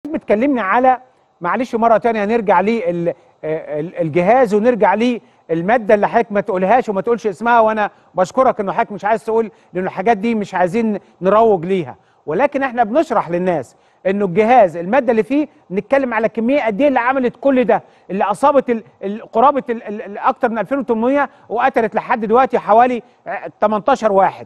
بتكلمني على معلش مره تانية هنرجع للجهاز ونرجع للماده اللي حضرتك ما تقولهاش وما تقولش اسمها وانا بشكرك انه حضرتك مش عايز تقول لان الحاجات دي مش عايزين نروج ليها ولكن احنا بنشرح للناس انه الجهاز الماده اللي فيه نتكلم على كميه قد ايه اللي عملت كل ده اللي اصابت ال- ال- قرابه ال- ال- ال- اكتر من 2800 وقتلت لحد دلوقتي حوالي آه، 18 واحد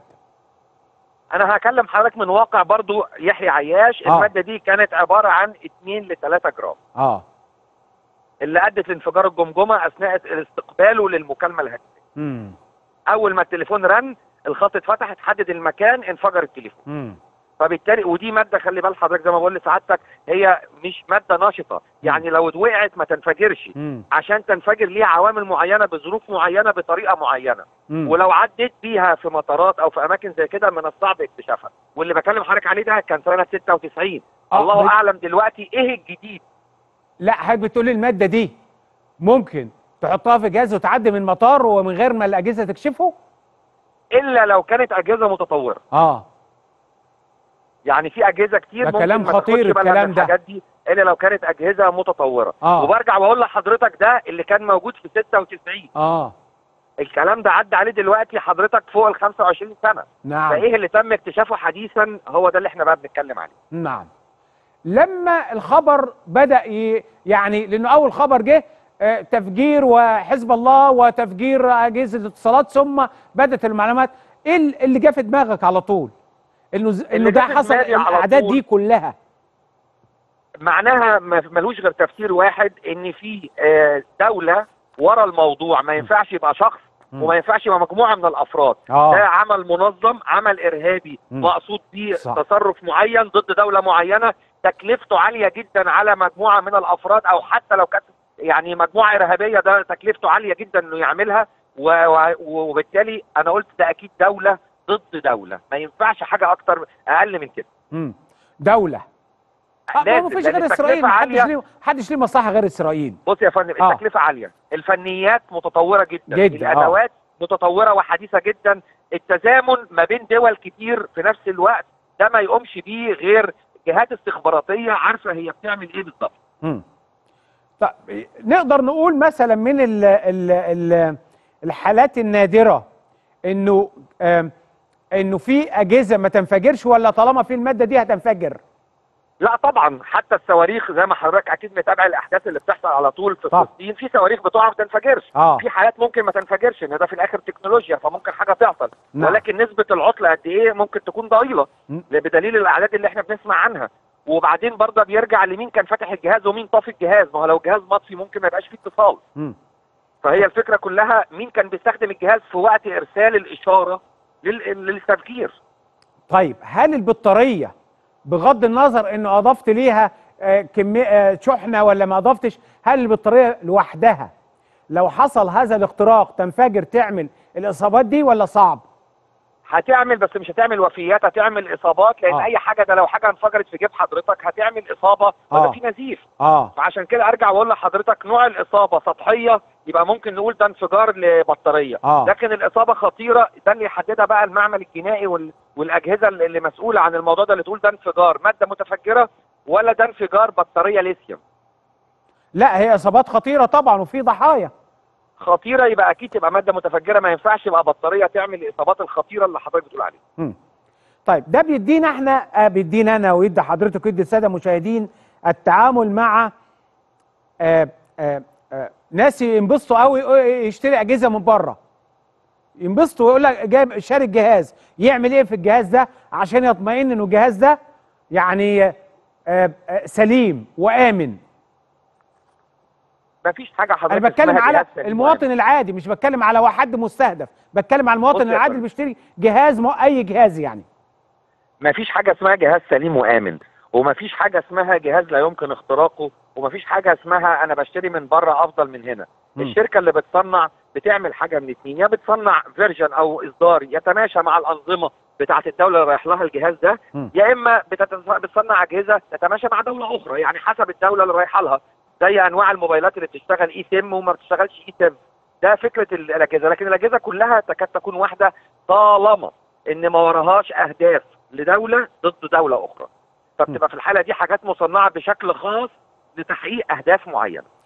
انا هكلم حضرتك من واقع برضو يحيى عياش آه. الماده دي كانت عباره عن 2 ل 3 جرام اه اللي ادت لانفجار الجمجمه اثناء استقباله للمكالمه الهاتفيه امم اول ما التليفون رن الخط اتفتح اتحدد المكان انفجر التليفون امم فبالتالي ودي ماده خلي بال حضرتك زي ما بقول لسعادتك هي مش ماده نشطه يعني لو وقعت ما تنفجرش امم عشان تنفجر ليها عوامل معينه بظروف معينه بطريقه معينه مم. ولو عديت بيها في مطارات او في اماكن زي كده من الصعب اكتشافها واللي بكلم حضرتك عليه ده كان سنه 96 آه، الله بس- اعلم دلوقتي ايه الجديد لا حضرتك بتقول لي الماده دي ممكن تحطها في جهاز وتعدي من مطار ومن غير ما الاجهزه تكشفه الا لو كانت اجهزه متطوره اه يعني في اجهزه كتير ده ممكن كلام ما خطير تاخدش بالها من الكلام ده. الحاجات دي الا لو كانت اجهزه متطوره آه. وبرجع بقول لحضرتك ده اللي كان موجود في 96 اه الكلام ده عدى عليه دلوقتي حضرتك فوق ال 25 سنه نعم فايه اللي تم اكتشافه حديثا هو ده اللي احنا بقى بنتكلم عليه نعم لما الخبر بدا ي... يعني لانه اول خبر جه آه، تفجير وحزب الله وتفجير اجهزه الاتصالات ثم بدات المعلومات ايه ال- اللي جه في دماغك على طول انه ز- انه اللي ده جه في حصل دماغي على الاعداد طول- دي كلها معناها ما- ملوش غير تفسير واحد ان في آه، دوله ورا الموضوع ما ينفعش يبقى شخص مم. وما ينفعش يبقى مجموعه من الافراد آه. ده عمل منظم عمل ارهابي مم. مقصود بيه صح. تصرف معين ضد دوله معينه تكلفته عاليه جدا على مجموعه من الافراد او حتى لو كانت يعني مجموعه ارهابيه ده تكلفته عاليه جدا انه يعملها و- و- وبالتالي انا قلت ده اكيد دوله ضد دوله ما ينفعش حاجه اكتر اقل من كده مم. دوله آه، ما لازم، فيش لأن غير اسرائيل التكلفة محدش عالية. ليه محدش ليه مصلحه غير اسرائيل بص يا فندم آه. التكلفه عاليه الفنيات متطوره جدا, جداً، آه. الادوات متطوره وحديثه جدا التزامن ما بين دول كتير في نفس الوقت ده ما يقومش بيه غير جهات استخباراتيه عارفه هي بتعمل ايه بالظبط مم. طب نقدر نقول مثلا من ال ال ال الحالات النادره انه آم، انه في اجهزه ما تنفجرش ولا طالما في الماده دي هتنفجر لا طبعا حتى الصواريخ زي ما حضرتك اكيد متابع الاحداث اللي بتحصل على طول في طبعا. فلسطين في صواريخ بتقع ما تنفجرش اه في حالات ممكن ما تنفجرش ان ده في الاخر تكنولوجيا فممكن حاجه تحصل نعم. ولكن نسبه العطل قد ايه ممكن تكون ضئيله م. بدليل الاعداد اللي احنا بنسمع عنها وبعدين برضه بيرجع لمين كان فاتح الجهاز ومين طافي الجهاز ما هو لو الجهاز مطفي ممكن ما يبقاش فيه اتصال مم. فهي الفكره كلها مين كان بيستخدم الجهاز في وقت ارسال الاشاره لل- للتفجير طيب هل البطاريه بغض النظر انه اضفت ليها آه، كميه آه، شحنه ولا ما اضفتش هل البطاريه لوحدها لو حصل هذا الاختراق تنفجر تعمل الاصابات دي ولا صعب هتعمل بس مش هتعمل وفيات هتعمل اصابات لان آه. اي حاجه ده لو حاجه انفجرت في جيب حضرتك هتعمل اصابه آه. ولا في نزيف اه فعشان كده ارجع واقول لحضرتك نوع الاصابه سطحيه يبقى ممكن نقول ده انفجار لبطاريه آه. لكن الاصابه خطيره ده اللي يحددها بقى المعمل الجنائي وال... والاجهزه اللي اللي مسؤوله عن الموضوع ده اللي تقول ده انفجار ماده متفجره ولا ده انفجار بطاريه ليثيوم لا هي اصابات خطيره طبعا وفي ضحايا خطيره يبقى اكيد تبقى ماده متفجره ما ينفعش يبقى بطاريه تعمل الاصابات الخطيره اللي حضرتك بتقول عليها مم. طيب ده بيدينا احنا آه بيدينا انا ويدي حضرتك ويدي الساده المشاهدين التعامل مع آه آه آه ناس ينبسطوا قوي يشتري اجهزه من بره ينبسطوا ويقول لك جايب شاري الجهاز يعمل ايه في الجهاز ده عشان يطمئن انه الجهاز ده يعني آه آه سليم وامن ما فيش حاجه حضرتك انا بتكلم اسمها على جهاز سليم المواطن العادي مش بتكلم على واحد مستهدف بتكلم على بص المواطن يا العادي فندم. اللي بيشتري جهاز مو اي جهاز يعني ما فيش حاجه اسمها جهاز سليم وامن وما فيش حاجه اسمها جهاز لا يمكن اختراقه وما فيش حاجه اسمها انا بشتري من بره افضل من هنا مم. الشركه اللي بتصنع بتعمل حاجه من اتنين يا بتصنع فيرجن او اصدار يتماشى مع الانظمه بتاعه الدوله اللي رايح لها الجهاز ده مم. يا اما بتت- بتصنع اجهزه تتماشى مع دوله اخرى يعني حسب الدوله اللي رايحه لها زي انواع الموبايلات اللي بتشتغل اي سيم وما بتشتغلش اي سيم ده فكره ال- الاجهزه لكن الاجهزه كلها تكاد تكون واحده طالما ان ما وراهاش اهداف لدوله ضد دوله اخرى فبتبقى في الحاله دي حاجات مصنعه بشكل خاص لتحقيق اهداف معينه